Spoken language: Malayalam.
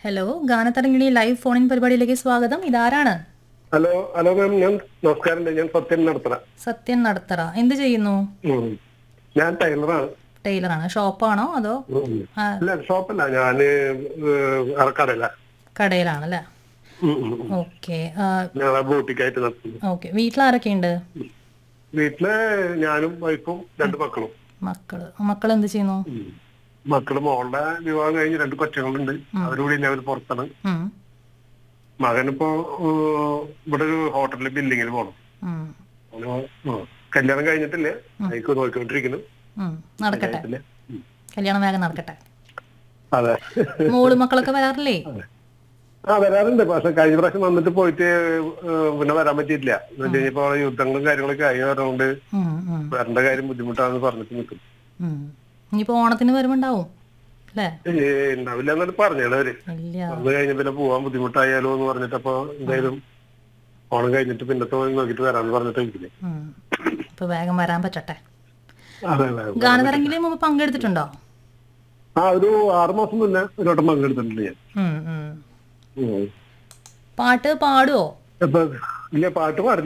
ഹലോ ഗാനതരംഗിണി ലൈവ് ഫോണിൻ പരിപാടിയിലേക്ക് സ്വാഗതം ഇതാരാണ് ഹലോ ഹലോ മാം ഞാൻ നമസ്കാരം ഞാൻ സത്യൻ നടത്തണ സത്യൻ നടത്തറ എന്ത് ചെയ്യുന്നു ഉം. ഞാൻ ടൈലറാണ് ടൈലറാണ് ഷോപ്പാണോ അതോ ഉം. ആ, അല്ല ഷോപ്പല്ല ഞാന് അറക്കടല്ല കടയിലാണ് അല്ലേ ഓക്കെ ഞാൻ ബോട്ടിക്കായിട്ട് നടത്തുന്നു ഓക്കെ വീട്ടിലാരൊക്കെ ഉണ്ട് വീട്ടില് ഞാനും വൈഫും രണ്ട് മക്കളും മക്കള് മക്കൾ എന്ത് ചെയ്യുന്നു ഉം. മക്കള് മോളുടെ വിവാഹം കഴിഞ്ഞ് രണ്ട് കൊച്ചുകളുണ്ട് അവരോട് ഇനി അവർ പുറത്താണ് ഉം, മകനിപ്പോ ഏഹ്, ഇവിടെ ഒരു ഹോട്ടലിൽ ബില്ലിങ്ങിന് പോണം ഉം, അവന് ഉം. കല്യാണം കഴിഞ്ഞിട്ടില്ല അതിക്ക് നോക്കിക്കൊണ്ടിരിക്കുന്നു ഉം. നടക്കട്ടെ കഴിഞ്ഞിട്ടില്ല. ഉം. കല്യാണം വേഗം നടക്കട്ടെ അതെ മോള് മക്കളൊക്കെ വരാറില്ലേ ആ വരാറുണ്ട് പക്ഷെ കഴിഞ്ഞ പ്രാവശ്യം വന്നിട്ട് പോയിട്ട് ഏഹ്, പിന്നെ വരാൻ പറ്റിയിട്ടില്ല എന്ന് വെച്ച് കഴിഞ്ഞപ്പോ യുദ്ധങ്ങളും കാര്യങ്ങളൊക്കെ ആയി വരുന്നതുകൊണ്ട് ഉം, ഉം, വരേണ്ട കാര്യം ബുദ്ധിമുട്ടാണെന്ന് പറഞ്ഞിട്ട് നിൽക്കും ഉം. ഇനിയിപ്പോ ഓണത്തിന് വരുമ്പുണ്ടാവും അല്ലേ ഏഹ്, ഉണ്ടാവില്ല എന്നാണ് പറഞ്ഞത് അവര് ഇല്ല വന്നു കഴിഞ്ഞ പിന്നെ പോവാൻ ബുദ്ധിമുട്ടായാലോ എന്ന് പറഞ്ഞിട്ട് അപ്പൊ എന്തായാലും ഓണം കഴിഞ്ഞിട്ട് പിന്നത്തെ പോയി നോക്കിട്ട് വരാന്ന് പറഞ്ഞിട്ട് ഇരിക്കില്ലേ ഉം. ഇപ്പൊ വേഗം വരാൻ പറ്റട്ടെ അതെ അതെ ഗാനതരംഗിലെ മുമ്പ് പങ്കെടുത്തിട്ടുണ്ടോ ആ ഒരു ആറ് മാസം മുന്നേ ഒരു വട്ടം പങ്കെടുത്തിട്ടുണ്ട് ഞാൻ ഉം, ഉം. ഉം. പാട്ട് പാടുവോ അപ്പൊ ഇല്ല പാട്ട് പാടില്ല